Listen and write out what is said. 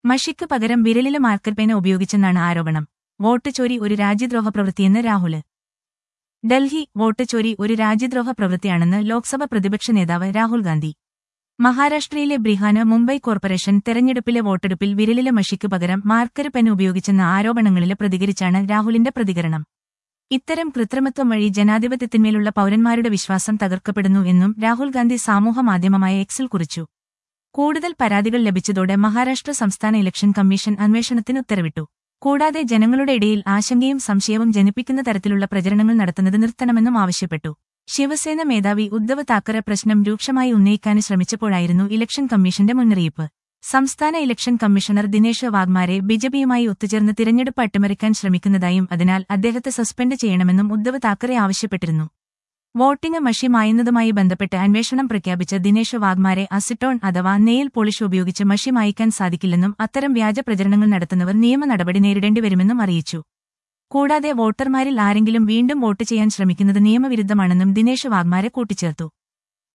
മഷിക്ക് പകരം വിരലിലെ മാർക്കർ പേന ഉപയോഗിച്ചെന്നാണ് ആരോപണം വോട്ട് ചോരി ഒരു രാജ്യദ്രോഹ പ്രവൃത്തിയെന്ന് രാഹുല് ഡൽഹി വോട്ട് ചോരി ഒരു രാജ്യദ്രോഹ പ്രവൃത്തിയാണെന്ന് ലോക്സഭ പ്രതിപക്ഷ നേതാവ് രാഹുൽ ഗാന്ധി മഹാരാഷ്ട്രയിലെ ബ്രിഹാന് മുംബൈ കോർപ്പറേഷൻ തെരഞ്ഞെടുപ്പിലെ വോട്ടെടുപ്പിൽ വിരലിലെ മഷിക്ക് പകരം മാർക്കർ പെൻ ഉപയോഗിച്ചെന്ന ആരോപണങ്ങളിൽ പ്രതികരിച്ചാണ് രാഹുലിന്റെ പ്രതികരണം ഇത്തരം കൃത്രിമത്വം വഴി ജനാധിപത്യത്തിന്മേലുള്ള പൌരന്മാരുടെ വിശ്വാസം തകർക്കപ്പെടുന്നു എന്നും രാഹുൽ ഗാന്ധി സാമൂഹമാധ്യമമായ എക്സിൽ കുറിച്ചു കൂടുതൽ പരാതികൾ ലഭിച്ചതോടെ മഹാരാഷ്ട്ര സംസ്ഥാന ഇലക്ഷൻ കമ്മീഷൻ അന്വേഷണത്തിന് ഉത്തരവിട്ടു കൂടാതെ ജനങ്ങളുടെ ഇടയിൽ ആശങ്കയും സംശയവും ജനിപ്പിക്കുന്ന തരത്തിലുള്ള പ്രചരണങ്ങൾ നടത്തുന്നത് നിർത്തണമെന്നും ആവശ്യപ്പെട്ടു ശിവസേന മേധാവി ഉദ്ധവ് താക്കറെ പ്രശ്നം രൂക്ഷമായി ഉന്നയിക്കാൻ ശ്രമിച്ചപ്പോഴായിരുന്നു ഇലക്ഷൻ കമ്മീഷന്റെ മുന്നറിയിപ്പ് സംസ്ഥാന ഇലക്ഷൻ കമ്മീഷണർ ദിനേശ് വാഗ്മാരെ ബിജെപിയുമായി ഒത്തുചേർന്ന് തിരഞ്ഞെടുപ്പ് അട്ടിമറിക്കാൻ ശ്രമിക്കുന്നതായും അതിനാൽ അദ്ദേഹത്തെ സസ്പെൻഡ് ചെയ്യണമെന്നും ഉദ്ധവ് താക്കറെ ആവശ്യപ്പെട്ടിരുന്നു വോട്ടിംഗ് മഷി മായുന്നതുമായി ബന്ധപ്പെട്ട് അന്വേഷണം പ്രഖ്യാപിച്ച ദിനേശ് വാഗ്മാരെ അസിറ്റോൺ അഥവാ നെയിൽ പോളിഷ് ഉപയോഗിച്ച് മഷി മായ്ക്കാൻ സാധിക്കില്ലെന്നും അത്തരം വ്യാജ പ്രചരണങ്ങൾ നടത്തുന്നവർ നിയമ നടപടി നേരിടേണ്ടി വരുമെന്നും അറിയിച്ചു കൂടാതെ വോട്ടർമാരിൽ ആരെങ്കിലും വീണ്ടും വോട്ട് ചെയ്യാൻ ശ്രമിക്കുന്നത് നിയമവിരുദ്ധമാണെന്നും ദിനേശ് വാഗ്മാരെ കൂട്ടിച്ചേർത്തു